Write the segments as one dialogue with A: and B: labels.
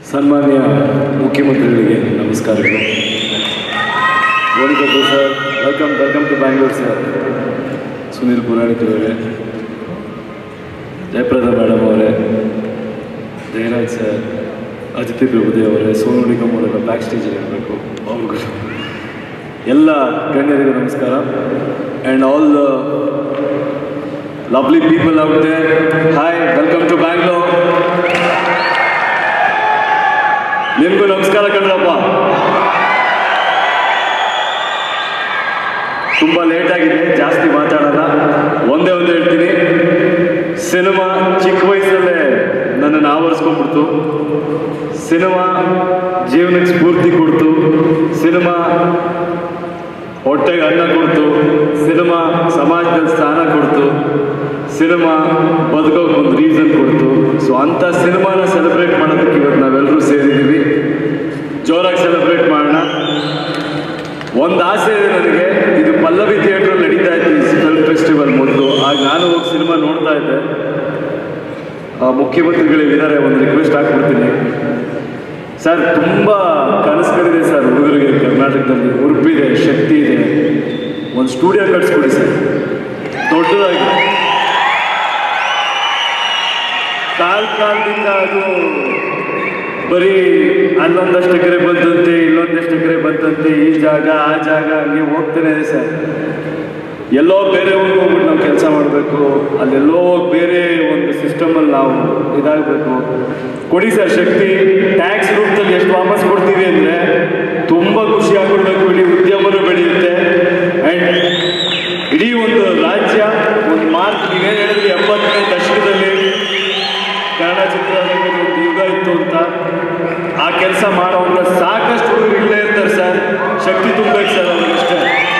A: ಸನ್ಮಾನ್ಯ ಮುಖ್ಯಮಂತ್ರಿಗಳಿಗೆ ನಮಸ್ಕಾರಗಳು Gonikoppa sir welcome welcome to Bangalore sir Sunil Puranikar ಅವರೇ ಜಯಪ್ರದಾ ಮೇಡಮ್ ಅವರೇ ಜಯರಾಜ್ ಸರ್ ಅಜಿತಿ ಪ್ರಭುದೇವ್ ಅವರೇ ಸೋನು ನಿಗಮ್ ಅವರೆಲ್ಲ ಬ್ಯಾಕ್ ಸ್ಟೇಜಲ್ಲಿ ಇರಬೇಕು ಅವ್ರಿಗೂ ಎಲ್ಲ ಗಣ್ಯರಿಗೂ ನಮಸ್ಕಾರ and all the lovely people out there hi welcome to Bangalore ನಿಮಗೂ ನಮಸ್ಕಾರ ಕಣ್ರಪ್ಪ ತುಂಬ ಲೇಟ್ ಆಗಿದೆ ಜಾಸ್ತಿ ಮಾತಾಡೋಣ ಒಂದೇ ಒಂದು ಹೇಳ್ತೀನಿ ಸಿನಿಮಾ ಚಿಕ್ಕ ವಯಸ್ಸಲ್ಲೇ ನನ್ನನ್ನು ಆವರಿಸ್ಕೊಂಡ್ಬಿಡ್ತು ಸಿನಿಮಾ ಜೀವನಕ್ಕೆ ಸ್ಫೂರ್ತಿ ಕೊಡ್ತು ಸಿನಿಮಾ ಹೊಟ್ಟೆಗೆ ಅನ್ನ ಕೊಡ್ತು ಸಿನಿಮಾ ಸಮಾಜದಲ್ಲಿ ಸ್ಥಾನ ಕೊಡ್ತು ಸಿನಿಮಾ ಬದುಕೋಕೆ ಒಂದು ರೀಸನ್ ಕೊಡ್ತು ಸೊ ಅಂಥ ಸಿನಿಮಾನ ಸೆಲೆಬ್ರೇಟ್ ಮಾಡೋದಕ್ಕೆ ಇವತ್ತು ನಾವೆಲ್ಲರೂ ಸೇರಿದ್ದೀವಿ ಜೋರಾಗಿ ಸೆಲೆಬ್ರೇಟ್ ಮಾಡೋಣ ಒಂದು ಆಸೆ ಇದೆ ನನಗೆ ಇದು ಪಲ್ಲವಿ ಥಿಯೇಟ್ರಲ್ಲಿ ನಡೀತಾ ಇತ್ತು ಈ ಫಿಲ್ಮ್ ಫೆಸ್ಟಿವಲ್ ಮೊದಲು ಆಗ ನಾನು ಹೋಗಿ ಸಿನಿಮಾ ನೋಡ್ತಾ ಇದ್ದೆ ಆ, ಮುಖ್ಯಮಂತ್ರಿಗಳಿದ್ದಾರೆ ಒಂದು ರಿಕ್ವೆಸ್ಟ್ ಹಾಕ್ಬಿಡ್ತೀನಿ ಸರ್ ತುಂಬ ಕನಸುಗಳಿದೆ ಸರ್ ಹುಡುಗರಿಗೆ ಕರ್ನಾಟಕದಲ್ಲಿ ಉರುಪಿದೆ ಶಕ್ತಿ ಇದೆ ಒಂದು ಸ್ಟುಡಿಯೋ ಕಟ್ಸ್ಕೊಡಿ ಸರ್ ದೊಡ್ಡದಾಗಿ ಕಾಲ ಕಾಲದಿಂದ ಅದು ಬರೀ ಅಲ್ಲೊಂದಷ್ಟು ಎಕರೆ ಬಂತಂತೆ ಇಲ್ಲೊಂದಷ್ಟು ಎಕರೆ ಬಂತಂತೆ ಈ ಜಾಗ ಆ ಜಾಗ ಹಂಗೆ ಹೋಗ್ತಾನೆ ಇದೆ ಸರ್ ಎಲ್ಲೋ ಬೇರೆ ಊರಿಗೆ ಹೋಗ್ಬಿಟ್ಟು ನಾವು ಕೆಲಸ ಮಾಡಬೇಕು ಅಲ್ಲೆಲ್ಲೋ ಬೇರೆ ಒಂದು ಸಿಸ್ಟಮಲ್ಲಿ ನಾವು ಇದಾಗಬೇಕು ಕೊಡಿ ಸರ್ ಶಕ್ತಿ ಟ್ಯಾಕ್ಸ್ ರೂಪದಲ್ಲಿ ಎಷ್ಟು ವಾಪಸ್ ಕೊಡ್ತೀವಿ ಅಂದರೆ ತುಂಬ ಖುಷಿ ಆಗ್ಬಿಡ್ಬೇಕು ಇಡೀ ಉದ್ಯಮನೂ ಬೆಳೆಯುತ್ತೆ ಆ್ಯಂಡ್ ಇಡೀ ಒಂದು ರಾಜ್ಯ ಒಂದು ಮಾರ್ಕ್ ನೀವೇನು ಹೇಳಿದ್ರಿ ಎಪ್ಪತ್ತನೇ ದಶಕದಲ್ಲಿ ಕನ್ನಡ ಚಿತ್ರರಂಗದ ಒಂದು ಯುಗ ಇತ್ತು ಅಂತ ಆ ಕೆಲಸ ಮಾಡೋವಾಗ ಸಾಕಷ್ಟು ಹುಡುಗರು ಇಲ್ಲೇ ಇರ್ತಾರೆ ಸರ್ ಶಕ್ತಿ ತುಂಬಬೇಕು ಸರ್ ಅವ್ರಿಗಷ್ಟೇ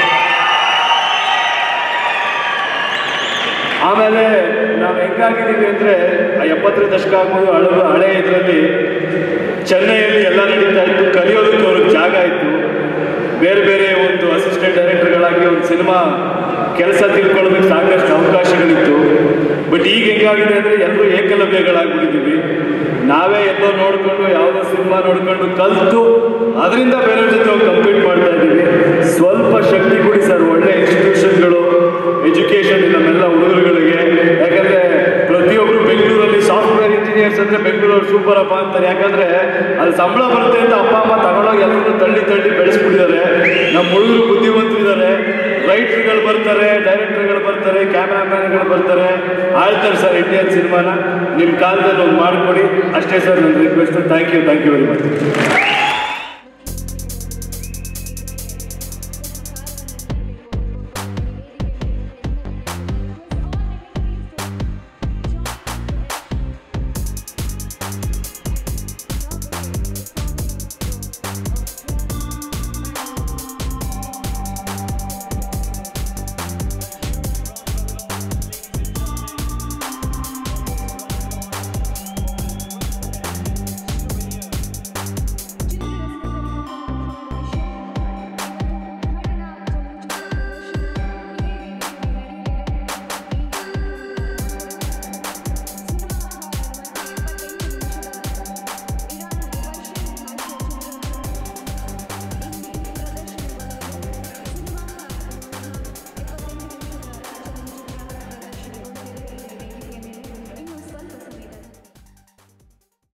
A: ಆಮೇಲೆ ನಾವು ಹೆಂಗಾಗಿದ್ದೀವಿ ಅಂದರೆ ಆ ಎಪ್ಪತ್ತರ ದಶಕ ಆಗ್ಬೋದು ಹಳೆ ಹಳೆ ಇದರಲ್ಲಿ ಚೆನ್ನೈಯಲ್ಲಿ ಎಲ್ಲ ನಡೀತಾ ಇತ್ತು ಕಲಿಯೋದಕ್ಕೆ ಅವ್ರಿಗೆ ಜಾಗ ಇತ್ತು ಬೇರೆ ಬೇರೆ ಒಂದು ಅಸಿಸ್ಟೆಂಟ್ ಡೈರೆಕ್ಟರ್ಗಳಾಗಿ ಒಂದು ಸಿನಿಮಾ ಕೆಲಸ ತಿಳ್ಕೊಳ್ಳೋದಕ್ಕೆ ಸಾಕಷ್ಟು ಅವಕಾಶಗಳಿತ್ತು ಬಟ್ ಈಗ ಹೆಂಗಾಗಿದೆ ಅಂದರೆ ಎಲ್ಲರೂ ಏಕಲವ್ಯಗಳಾಗ್ಬಿಟ್ಟಿದ್ದೀವಿ ನಾವೇ ಎಲ್ಲೋ ನೋಡಿಕೊಂಡು ಯಾವುದೋ ಸಿನಿಮಾ ನೋಡ್ಕೊಂಡು ಕಲಿತು ಅದರಿಂದ ಬೇರೆಯವ್ರ ಜೊತೆ ಹೋಗಿ ಕಂಪೀಟ್ ಮಾಡ್ತಾ ಇದ್ದೀವಿ ಸ್ವಲ್ಪ ಶಕ್ತಿ ಕೊಡಿ ಸರ್ ಒಳ್ಳೆ ಇನ್ಸ್ಟಿಟ್ಯೂಷನ್ಗಳು ಎಜುಕೇಷನ್ ನಮ್ಮೆಲ್ಲ ಹುಡುಗರುಗಳಿಗೆ ಯಾಕಂದ್ರೆ ಪ್ರತಿಯೊಬ್ಬರು ಬೆಂಗಳೂರಲ್ಲಿ ಸಾಫ್ಟ್ವೇರ್ ಇಂಜಿನಿಯರ್ಸ್ ಅಂದ್ರೆ ಬೆಂಗಳೂರು ಸೂಪರ್ ಅಪ್ಪ ಅಂತಾರೆ ಯಾಕಂದ್ರೆ ಅಲ್ಲಿ ಸಂಬಳ ಬರುತ್ತೆ ಅಂತ ಅಪ್ಪ ಅಮ್ಮ ತಗೊಂಡೋಗಿ ಎಲ್ಲರೂ ತಳ್ಳಿ ತಳ್ಳಿ ಬೆಳೆಸ್ಬಿಟ್ಟಿದ್ದಾರೆ ನಮ್ಮ ಹುಡುಗರು ಬುದ್ಧಿವಂತರಿದ್ದಾರೆ ರೈಟರ್ಗಳು ಬರ್ತಾರೆ ಡೈರೆಕ್ಟರ್ಗಳು ಬರ್ತಾರೆ ಕ್ಯಾಮ್ರಾಮ್ಯಾನ್ಗಳು ಬರ್ತಾರೆ ಆಳ್ತಾರೆ ಸರ್ ಇಂಡಿಯನ್ ಸಿನಿಮಾನ ನಿಮ್ಮ ಕಾಲದಲ್ಲಿ ಒಂದು ಮಾಡಿಕೊಡಿ ಅಷ್ಟೇ ಸರ್ ನನ್ನ request thank you thank you very much